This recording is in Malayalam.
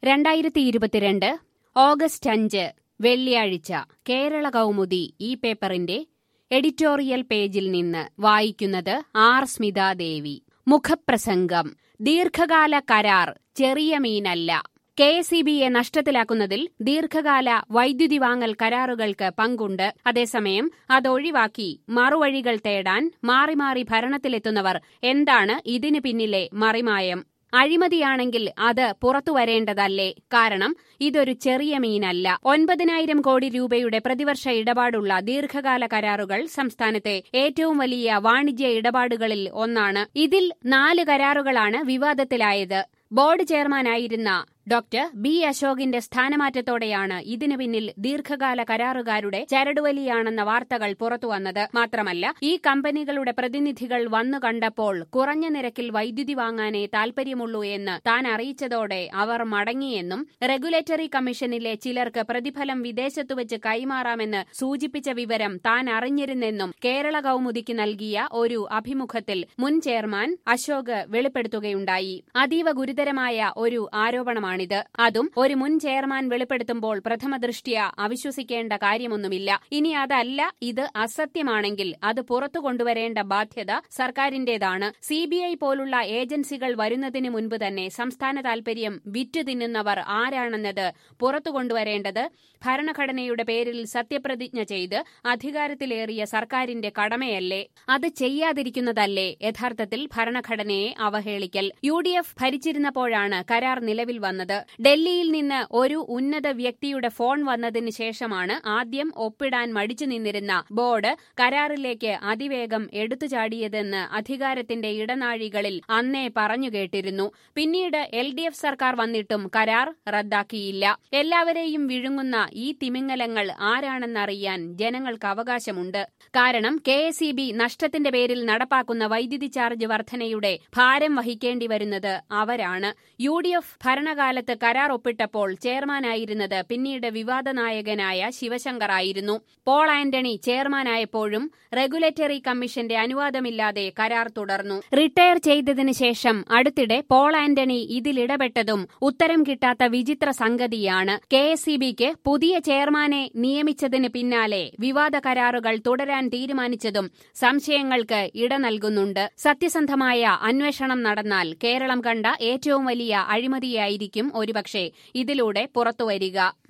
രണ്ടായിരത്തി ഇരുപത്തിരണ്ട് ഓഗസ്റ്റ് അഞ്ച് വെള്ളിയാഴ്ച കേരള കൗമുദി ഈ പേപ്പറിന്റെ എഡിറ്റോറിയൽ പേജിൽ നിന്ന് വായിക്കുന്നത് ആർ സ്മിതാദേവി മുഖപ്രസംഗം ദീർഘകാല കരാർ ചെറിയ മീനല്ല കെ എസ് ഇ ബിയെ നഷ്ടത്തിലാക്കുന്നതിൽ ദീർഘകാല വൈദ്യുതി വാങ്ങൽ കരാറുകൾക്ക് പങ്കുണ്ട് അതേസമയം അതൊഴിവാക്കി മറുവഴികൾ തേടാൻ മാറി മാറി ഭരണത്തിലെത്തുന്നവർ എന്താണ് ഇതിനു പിന്നിലെ മറിമായം അഴിമതിയാണെങ്കിൽ അത് പുറത്തുവരേണ്ടതല്ലേ കാരണം ഇതൊരു ചെറിയ മീനല്ല ഒൻപതിനായിരം കോടി രൂപയുടെ പ്രതിവർഷ ഇടപാടുള്ള ദീർഘകാല കരാറുകൾ സംസ്ഥാനത്തെ ഏറ്റവും വലിയ വാണിജ്യ ഇടപാടുകളിൽ ഒന്നാണ് ഇതിൽ നാല് കരാറുകളാണ് വിവാദത്തിലായത് ബോർഡ് ചെയർമാനായിരുന്ന ഡോക്ടർ ബി അശോകിന്റെ സ്ഥാനമാറ്റത്തോടെയാണ് ഇതിനു പിന്നിൽ ദീർഘകാല കരാറുകാരുടെ ചരടുവലിയാണെന്ന വാർത്തകൾ പുറത്തുവന്നത് മാത്രമല്ല ഈ കമ്പനികളുടെ പ്രതിനിധികൾ വന്നു കണ്ടപ്പോൾ കുറഞ്ഞ നിരക്കിൽ വൈദ്യുതി വാങ്ങാനേ താൽപര്യമുള്ളൂ എന്ന് താൻ അറിയിച്ചതോടെ അവർ മടങ്ങിയെന്നും റെഗുലേറ്ററി കമ്മീഷനിലെ ചിലർക്ക് പ്രതിഫലം വിദേശത്തു വെച്ച് കൈമാറാമെന്ന് സൂചിപ്പിച്ച വിവരം താൻ അറിഞ്ഞിരുന്നെന്നും കേരള കൗമുദിക്ക് നൽകിയ ഒരു അഭിമുഖത്തിൽ മുൻ ചെയർമാൻ അശോക് വെളിപ്പെടുത്തുകയുണ്ടായി അതീവ ഗുരുതരമായ ഒരു ആരോപണമാണ് ആണിത് അതും ഒരു മുൻ ചെയർമാൻ വെളിപ്പെടുത്തുമ്പോൾ പ്രഥമ ദൃഷ്ട്യ അവിശ്വസിക്കേണ്ട കാര്യമൊന്നുമില്ല ഇനി അതല്ല ഇത് അസത്യമാണെങ്കിൽ അത് പുറത്തു കൊണ്ടുവരേണ്ട ബാധ്യത സർക്കാരിന്റേതാണ് സിബിഐ പോലുള്ള ഏജൻസികൾ വരുന്നതിന് മുൻപ് തന്നെ സംസ്ഥാന താൽപര്യം വിറ്റു തിന്നുന്നവർ ആരാണെന്നത് പുറത്തു കൊണ്ടുവരേണ്ടത് ഭരണഘടനയുടെ പേരിൽ സത്യപ്രതിജ്ഞ ചെയ്ത് അധികാരത്തിലേറിയ സർക്കാരിന്റെ കടമയല്ലേ അത് ചെയ്യാതിരിക്കുന്നതല്ലേ യഥാർത്ഥത്തിൽ ഭരണഘടനയെ അവഹേളിക്കൽ യു ഡി എഫ് ഭരിച്ചിരുന്നപ്പോഴാണ് കരാർ നിലവിൽ വന്നത് ഡൽഹിയിൽ നിന്ന് ഒരു ഉന്നത വ്യക്തിയുടെ ഫോൺ വന്നതിന് ശേഷമാണ് ആദ്യം ഒപ്പിടാൻ മടിച്ചു നിന്നിരുന്ന ബോർഡ് കരാറിലേക്ക് അതിവേഗം എടുത്തുചാടിയതെന്ന് അധികാരത്തിന്റെ ഇടനാഴികളിൽ അന്നേ പറഞ്ഞു കേട്ടിരുന്നു പിന്നീട് എൽ ഡി എഫ് സർക്കാർ വന്നിട്ടും കരാർ റദ്ദാക്കിയില്ല എല്ലാവരെയും വിഴുങ്ങുന്ന ഈ തിമിങ്ങലങ്ങൾ ആരാണെന്നറിയാൻ ജനങ്ങൾക്ക് അവകാശമുണ്ട് കാരണം കെ എസ് ഇ ബി നഷ്ടത്തിന്റെ പേരിൽ നടപ്പാക്കുന്ന വൈദ്യുതി ചാർജ് വർധനയുടെ ഭാരം വഹിക്കേണ്ടി വരുന്നത് അവരാണ് യു ഡി എഫ് ഭരണകാലത്ത് കരാർ ഒപ്പിട്ടപ്പോൾ ചെയർമാനായിരുന്നത് പിന്നീട് വിവാദ നായകനായ ശിവശങ്കർ ആയിരുന്നു പോൾ ആന്റണി ചെയർമാനായപ്പോഴും റെഗുലേറ്ററി കമ്മീഷന്റെ അനുവാദമില്ലാതെ കരാർ തുടർന്നു റിട്ടയർ ചെയ്തതിനു ശേഷം അടുത്തിടെ പോൾ ആന്റണി ഇതിലിടപെട്ടതും ഉത്തരം കിട്ടാത്ത വിചിത്ര സംഗതിയാണ് കെ എസ് ഇ ബിക്ക് പുതിയ ചെയർമാനെ നിയമിച്ചതിന് പിന്നാലെ വിവാദ കരാറുകൾ തുടരാൻ തീരുമാനിച്ചതും സംശയങ്ങൾക്ക് ഇട നൽകുന്നുണ്ട് സത്യസന്ധമായ അന്വേഷണം നടന്നാൽ കേരളം കണ്ട ഏറ്റവും വലിയ അഴിമതിയായിരിക്കും ഒരുപക്ഷെ ഇതിലൂടെ പുറത്തുവരിക